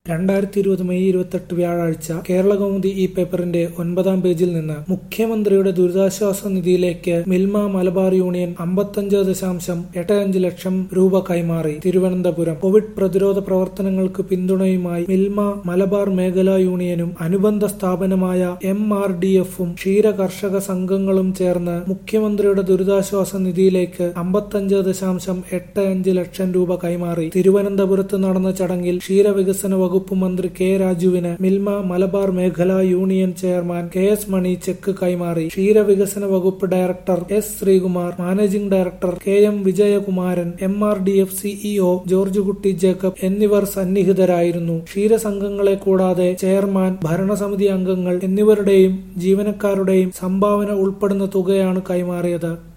രണ്ടായിരത്തി ഇരുപത് മെയ് ഇരുപത്തെട്ട് വ്യാഴാഴ്ച കേരളകൗമുദി ഈ പേപ്പറിന്റെ ഒൻപതാം പേജിൽ നിന്ന് മുഖ്യമന്ത്രിയുടെ ദുരിതാശ്വാസ നിധിയിലേക്ക് മിൽമ മലബാർ യൂണിയൻ അമ്പത്തഞ്ച് ദശാംശം എട്ട് അഞ്ച് ലക്ഷം രൂപ കൈമാറി തിരുവനന്തപുരം കോവിഡ് പ്രതിരോധ പ്രവർത്തനങ്ങൾക്ക് പിന്തുണയുമായി മിൽമ മലബാർ മേഖലാ യൂണിയനും അനുബന്ധ സ്ഥാപനമായ എം ആർ ഡി എഫും ക്ഷീര കർഷക സംഘങ്ങളും ചേർന്ന് മുഖ്യമന്ത്രിയുടെ ദുരിതാശ്വാസ നിധിയിലേക്ക് അമ്പത്തഞ്ച് ദശാംശം എട്ട് അഞ്ച് ലക്ഷം രൂപ കൈമാറി തിരുവനന്തപുരത്ത് നടന്ന ചടങ്ങിൽ ക്ഷീരവികസന വകുപ്പ് മന്ത്രി കെ രാജുവിന് മിൽമ മലബാർ മേഖലാ union chairman K S Mani cheque കൈമാറി ക്ഷീരവികസന വകുപ്പ് director S Sreekumar managing director K M Vijayakumaran M R D F CEO George Kutty Jacob എന്നിവർ സന്നിഹിതരായിരുന്നു ക്ഷീരസംഘങ്ങളെ കൂടാതെ ചെയർമാൻ ഭരണസമിതി അംഗങ്ങൾ എന്നിവരുടെയും ജീവനക്കാരുടെയും സംഭാവന ഉൾപ്പെടുന്ന തുകയാണ് കൈമാറിയത്